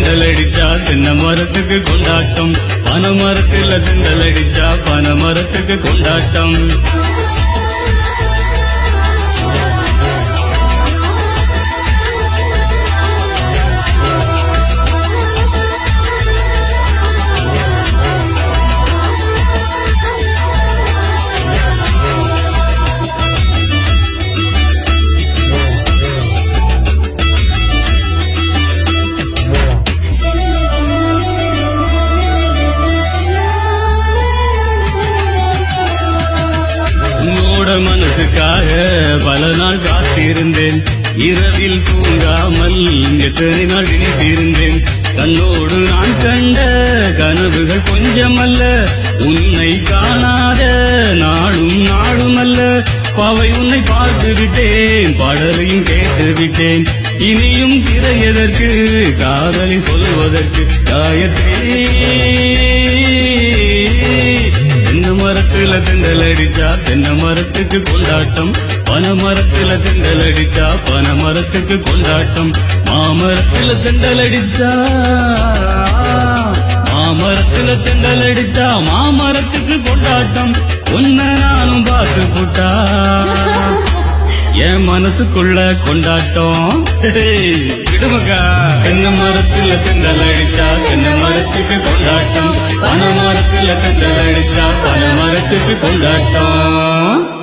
திண்டல் அடிச்சா தென்னை மரத்துக்கு கொண்டாட்டம் பனை மரத்துல திண்டல் அடிச்சா பனை மரத்துக்கு கொண்டாட்டம் உன்னோட மனசுக்காக பல நாள் காத்திருந்தேன் இரவில் தூங்காமல் எத்தனை நாள் விழித்திருந்தேன் கண்ணோடு நான் கண்ட கனவுகள் கொஞ்சமல்ல உன்னை காணாத நாளும் நாளும் அல்ல பாவை உன்னை பார்த்து விட்டேன் பாடலையும் கேட்டு விட்டேன் இனியும் திரையதற்கு காதலை சொல்வதற்கு காயத்ரி தென்னை மரத்துல தெண்டல் அடிச்சா தென்னை மரத்துக்கு கொண்டாட்டம் பனை மரத்துல தெண்டல் அடிச்சா பனை மரத்துக்கு கொண்டாட்டம் மாமரத்துல தெண்டல் அடிச்சா மாமரத்துல தெண்டல் அடிச்சா மாமரத்துக்கு கொண்டாட்டம் உன்னை நானும் பார்த்து போட்டா என் மனசுக்குள்ள கொண்டாட்டம் விடுமக்கா தென்னை மரத்துல தெண்டல் அடிச்சா தென்னை மரத்துக்கு கொண்டாட்டம் பனை மரத்துல தெண்டல் அடிச்சா பனை மரத்துக்கு கொண்டாட்டம்